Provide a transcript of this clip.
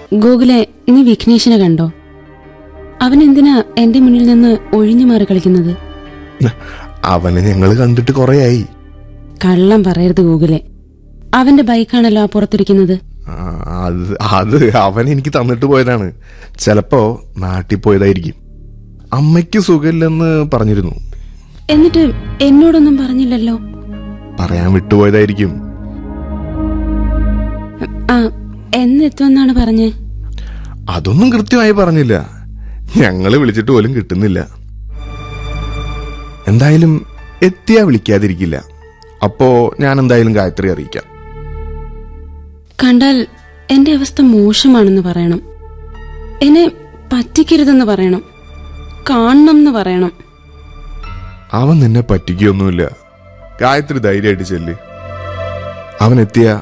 ഗോകുലെ നീ വിഘ്നേഷിനെ കണ്ടോ അവൻ എന്തിനാ എന്റെ മുന്നിൽ നിന്ന് ഒഴിഞ്ഞു മാറി കളിക്കുന്നത് അവനെ ഞങ്ങൾ കണ്ടിട്ട് കുറേയായി കള്ളം പറയരുത് ഗൂഗിലെ അവന്റെ ബൈക്കാണല്ലോ ആ പുറത്തിരിക്കുന്നത് ആ, അത് അത് അവൻ എനിക്ക് തന്നിട്ട് പോയതാണ് ചിലപ്പോ നാട്ടിൽ പോയതായിരിക്കും അമ്മയ്ക്ക് സുഖമില്ലെന്ന് പറഞ്ഞിരുന്നു എന്നിട്ട് എന്നോടൊന്നും പറഞ്ഞില്ലല്ലോ പറയാൻ വിട്ടുപോയതായിരിക്കും ആ എന്നെത്തുമെന്നാണ് പറഞ്ഞേ അതൊന്നും കൃത്യമായി പറഞ്ഞില്ല ഞങ്ങള് വിളിച്ചിട്ട് പോലും കിട്ടുന്നില്ല എന്തായാലും എത്തിയാ വിളിക്കാതിരിക്കില്ല അപ്പോ ഞാൻ എന്തായാലും ഗായത്രി അറിയിക്കാം കണ്ടാൽ എന്റെ അവസ്ഥ മോശമാണെന്ന് പറയണം എന്നെ പറ്റിക്കരുതെന്ന് പറയണം കാണണം എന്ന് പറയണം അവൻ നിന്നെ പറ്റിക്കൊന്നുമില്ല ഗായത്രി ധൈര്യമായിട്ട് ചെല്ല് അവൻ എത്തിയ